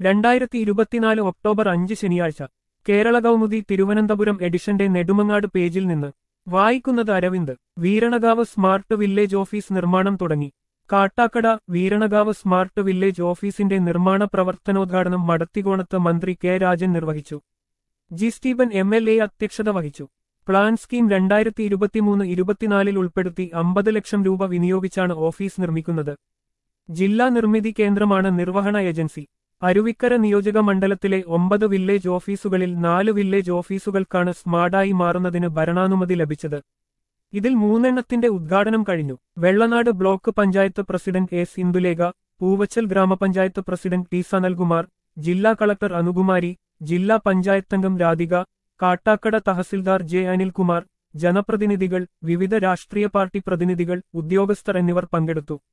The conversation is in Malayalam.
രണ്ടായിരത്തി ഇരുപത്തിനാല് ഒക്ടോബർ അഞ്ച് ശനിയാഴ്ച കേരള കൗമുദി തിരുവനന്തപുരം എഡിഷന്റെ നെടുമങ്ങാട് പേജിൽ നിന്ന് വായിക്കുന്നത് Aravind Veeranakavu smart village office നിർമ്മാണം തുടങ്ങി കാട്ടാക്കട വീരണകാവ് സ്മാർട്ട് വില്ലേജ് ഓഫീസിന്റെ നിർമ്മാണ പ്രവർത്തനോദ്ഘാടനം മടത്തികോണത്ത് മന്ത്രി കെ രാജൻ നിർവഹിച്ചു G Stephen M L A അധ്യക്ഷത വഹിച്ചു പ്ലാൻ സ്കീം രണ്ടായിരത്തി ഇരുപത്തിമൂന്ന് ഇരുപത്തിനാലിൽ ഉൾപ്പെടുത്തി അമ്പത് ലക്ഷം രൂപ വിനിയോഗിച്ചാണ് ഓഫീസ് നിർമ്മിക്കുന്നത് ജില്ലാ നിർമ്മിതി കേന്ദ്രമാണ് നിർവഹണ ഏജൻസി അരുവിക്കര നിയോജക മണ്ഡലത്തിലെ ഒമ്പത് വില്ലേജ് ഓഫീസുകളിൽ നാല് വില്ലേജ് ഓഫീസുകൾക്കാണ് സ്മാർട്ടായി മാറുന്നതിന് ഭരണാനുമതി ലഭിച്ചത് ഇതിൽ മൂന്നെണ്ണത്തിന്റെ ഉദ്ഘാടനം കഴിഞ്ഞു Vellanad block panchayat president S Indulekha Poovachal ഗ്രാമപഞ്ചായത്ത് പ്രസിഡന്റ് ടി സനൽകുമാർ ജില്ലാ കളക്ടർ അനുകുമാരി ജില്ലാ പഞ്ചായത്തംഗം രാധിക കാട്ടാക്കട തഹസിൽദാർ ജെ അനിൽകുമാർ ജനപ്രതിനിധികൾ വിവിധ രാഷ്ട്രീയ പാർട്ടി പ്രതിനിധികൾ ഉദ്യോഗസ്ഥർ എന്നിവർ പങ്കെടുത്തു